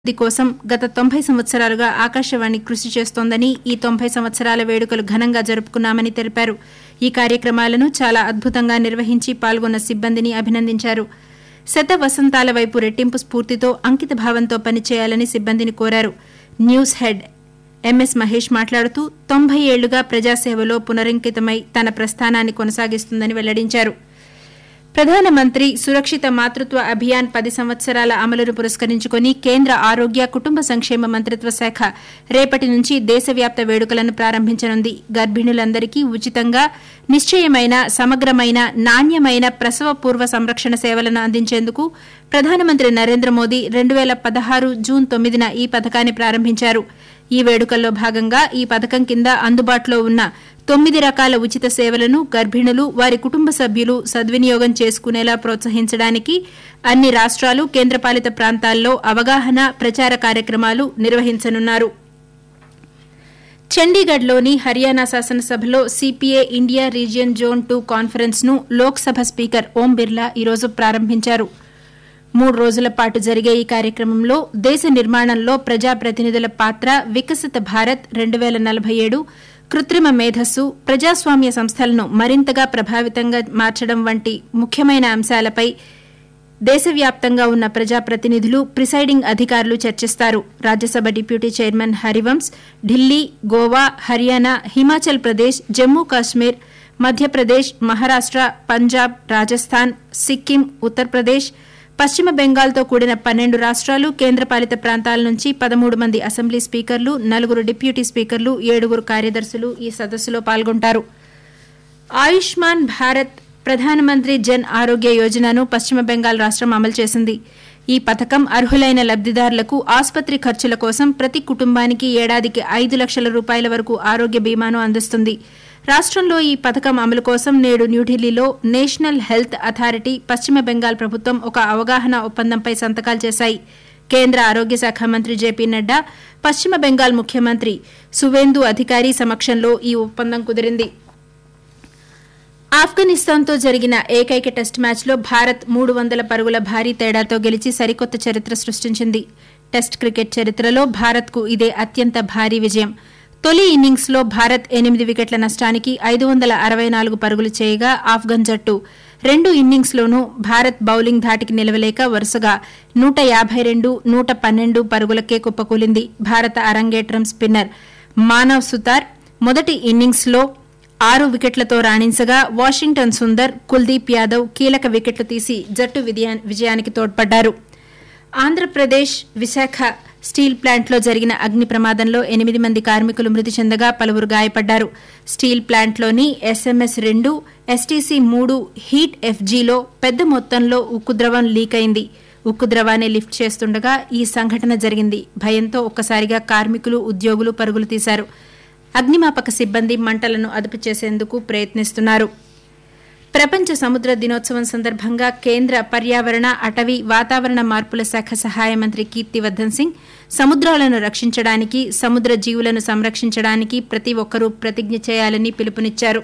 అభివృద్ది కోసం గత తొంభై సంవత్సరాలుగా ఆకాశవాణి కృషి చేస్తోందని ఈ తొంభై సంవత్సరాల వేడుకలు ఘనంగా జరుపుకున్నామని తెలిపారు ఈ కార్యక్రమాలను చాలా అద్భుతంగా నిర్వహించి పాల్గొన్న సిబ్బందిని అభినందించారు శత వసంతాల వైపు రెట్టింపు స్ఫూర్తితో అంకిత భావంతో పనిచేయాలని సిబ్బందిని కోరారు న్యూస్ హెడ్ ఎంఎస్ మహేష్ మాట్లాడుతూ తొంభై ఏళ్లుగా ప్రజాసేవలో పునరంకితమై తన ప్రస్థానాన్ని కొనసాగిస్తుందని వెల్లడించారు ప్రధానమంత్రి సురక్షిత మాతృత్వ అభియాన్ పది సంవత్సరాల అమలును పురస్కరించుకుని కేంద్ర ఆరోగ్య కుటుంబ సంక్షేమ మంత్రిత్వ శాఖ రేపటి నుంచి దేశవ్యాప్త వేడుకలను ప్రారంభించనుంది గర్భిణులందరికీ ఉచితంగా నిశ్చయమైన సమగ్రమైన నాణ్యమైన ప్రసవ పూర్వ సంరక్షణ సేవలను అందించేందుకు ప్రధానమంత్రి నరేంద్ర మోదీ రెండు వేల పదహారు జూన్ తొమ్మిదిన ఈ పథకాన్ని ప్రారంభించారు ఈ వేడుకల్లో భాగంగా ఈ పథకం కింద అందుబాటులో ఉన్న తొమ్మిది రకాల ఉచిత సేవలను గర్భిణులు వారి కుటుంబ సభ్యులు సద్వినియోగం చేసుకునేలా ప్రోత్సహించడానికి అన్ని రాష్ట్రాలు కేంద్రపాలిత ప్రాంతాల్లో అవగాహన ప్రచార కార్యక్రమాలు నిర్వహించనున్నారు చండీగఢ్లోని హర్యానా శాసనసభలో CPA India region zone two conference ను లోక్సభ స్పీకర్ ఓం బిర్లా ఈరోజు ప్రారంభించారు మూడు రోజుల పాటు జరిగే ఈ కార్యక్రమంలో దేశ నిర్మాణంలో ప్రజాప్రతినిధుల పాత్ర వికసిత భారత్ రెండు వేల నలభై ఏడు కృత్రిమ మేధస్సు ప్రజాస్వామ్య సంస్థలను మరింతగా ప్రభావితంగా మార్చడం వంటి ముఖ్యమైన అంశాలపై దేశవ్యాప్తంగా ఉన్న ప్రజాప్రతినిధులు ప్రిసైడింగ్ అధికారులు చర్చిస్తారు రాజ్యసభ డిప్యూటీ చైర్మన్ హరివంశ్ ఢిల్లీ గోవా హర్యానా హిమాచల్ ప్రదేశ్ జమ్మూ కాశ్మీర్ మధ్యప్రదేశ్ మహారాష్ట పంజాబ్ రాజస్థాన్ సిక్కిం ఉత్తరప్రదేశ్ పశ్చిమ బెంగాల్తో కూడిన పన్నెండు రాష్ట్రాలు కేంద్రపాలిత ప్రాంతాల నుంచి పదమూడు మంది అసెంబ్లీ స్పీకర్లు నలుగురు డిప్యూటీ స్పీకర్లు ఏడుగురు కార్యదర్శులు ఈ సదస్సులో పాల్గొంటారు ఆయుష్మాన్ భారత్ ప్రధానమంత్రి జన్ ఆరోగ్య యోజనను పశ్చిమ బెంగాల్ రాష్టం అమలు చేసింది ఈ పథకం అర్హులైన లబ్దిదారులకు ఆసుపత్రి ఖర్చుల కోసం ప్రతి కుటుంబానికి ఏడాదికి ఐదు లక్షల రూపాయల వరకు ఆరోగ్య బీమాను అందిస్తుంది రాష్టంలో ఈ పథకం అమలు కోసం నేడు న్యూఢిల్లీలో నేషనల్ హెల్త్ అథారిటీ పశ్చిమ బెంగాల్ ప్రభుత్వం ఒక అవగాహన ఒప్పందంపై సంతకాలు చేశాయి కేంద్ర ఆరోగ్య శాఖ మంత్రి జేపీ నడ్డా పశ్చిమ బెంగాల్ ముఖ్యమంత్రి సువేందు అధికారి సమక్షంలో ఈ ఒప్పందం కుదిరింది ఆఫ్ఘనిస్తాన్తో జరిగిన ఏకైక టెస్ట్ మ్యాచ్లో భారత్ మూడు వందల పరుగుల భారీ తేడాతో గెలిచి సరికొత్త చరిత్ర సృష్టించింది టెస్ట్ క్రికెట్ చరిత్రలో భారత్కు ఇదే అత్యంత భారీ విజయం తొలి ఇన్నింగ్స్లో భారత్ ఎనిమిది వికెట్ల నష్టానికి ఐదు వందల అరవై నాలుగు పరుగులు చేయగా ఆఫ్ఘన్ జట్టు రెండు ఇన్నింగ్స్లోనూ భారత్ బౌలింగ్ ధాటికి నిలవలేక వరుసగా నూట యాభై రెండు నూట పన్నెండు పరుగులకే కుప్పకూలింది భారత అరంగేట్రం స్పిన్నర్ మానవ్ సుతార్ మొదటి ఇన్నింగ్స్లో ఆరు వికెట్లతో రాణించగా వాషింగ్టన్ సుందర్ కుల్దీప్ యాదవ్ కీలక వికెట్లు తీసి జట్టు విజయా- విజయానికి తోడ్పడ్డారు ఆంధ్రప్రదేశ్ విశాఖ స్టీల్ ప్లాంట్లో జరిగిన అగ్ని ప్రమాదంలో ఎనిమిది మంది కార్మికులు మృతి చెందగా పలువురు గాయపడ్డారు స్టీల్ ప్లాంట్లోని ఎస్ఎంఎస్ రెండు ఎస్టీసీ మూడు హీట్ ఎఫ్జీలో పెద్ద మొత్తంలో ఉక్కు ద్రవం లీక్ అయింది ఉక్కు ద్రవాన్ని లిఫ్ట్ చేస్తుండగా ఈ సంఘటన జరిగింది భయంతో ఒక్కసారిగా కార్మికులు ఉద్యోగులు పరుగులు తీశారు అగ్నిమాపక సిబ్బంది మంటలను అదుపు చేసేందుకు ప్రయత్నిస్తున్నారు ప్రపంచ సముద్ర దినోత్సవం సందర్భంగా కేంద్ర పర్యావరణ అటవీ వాతావరణ మార్పుల శాఖ సహాయ మంత్రి కీర్తివర్ధన్ సింగ్ సముద్రాలను రక్షించడానికి సముద్ర జీవులను సంరక్షించడానికి ప్రతి ఒక్కరూ ప్రతిజ్ఞ చేయాలని పిలుపునిచ్చారు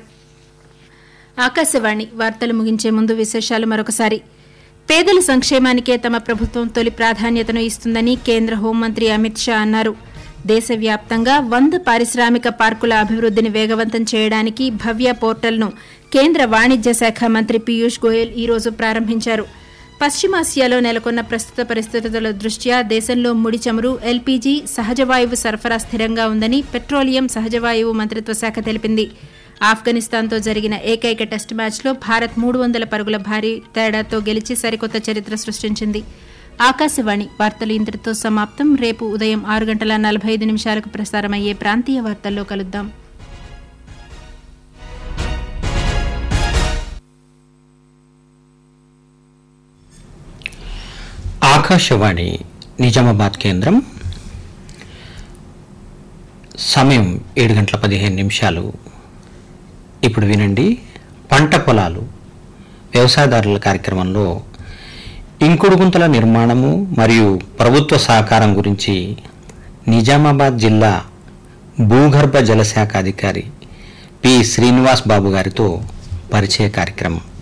ఆకాశవాణి వార్తలు ముగించే ముందు విశేషాలు మరొకసారి పేదల సంక్షేమానికే తమ ప్రభుత్వం తొలి ప్రాధాన్యతను ఇస్తుందని కేంద్ర హోంమంత్రి అమిత్ షా అన్నారు దేశవ్యాప్తంగా వంద పారిశ్రామిక పార్కుల అభివృద్దిని వేగవంతం చేయడానికి భవ్య పోర్టల్ను కేంద్ర వాణిజ్య శాఖ మంత్రి పీయూష్ గోయల్ ఈ రోజు ప్రారంభించారు పశ్చిమాసియాలో నెలకొన్న ప్రస్తుత పరిస్థితుల దృష్ట్యా దేశంలో ముడి చమురు ఎల్పీజీ సహజవాయువు సరఫరా స్థిరంగా ఉందని పెట్రోలియం సహజవాయువు మంత్రిత్వ శాఖ తెలిపింది ఆఫ్ఘనిస్తాన్తో జరిగిన ఏకైక టెస్ట్ మ్యాచ్లో భారత్ మూడు వందల పరుగుల భారీ తేడాతో గెలిచి సరికొత్త చరిత్ర సృష్టించింది ఆకాశవాణి వార్తలు ఇంతటితో సమాప్తం రేపు ఉదయం ఆరు గంటల నలభై ఐదు నిమిషాలకు ప్రసారమయ్యే ప్రాంతీయ వార్తల్లో కలుద్దాం ఆకాశవాణి నిజామాబాద్ కేంద్రం సమయం ఏడు గంటల పదిహేను నిమిషాలు ఇప్పుడు వినండి పంట పొలాలు వ్యవసాయదారుల కార్యక్రమంలో ఇంకుడు గుంతల నిర్మాణము మరియు ప్రభుత్వ సహకారం గురించి నిజామాబాద్ జిల్లా భూగర్భ జలశాఖ అధికారి పి శ్రీనివాస్ బాబు గారితో పరిచయ కార్యక్రమం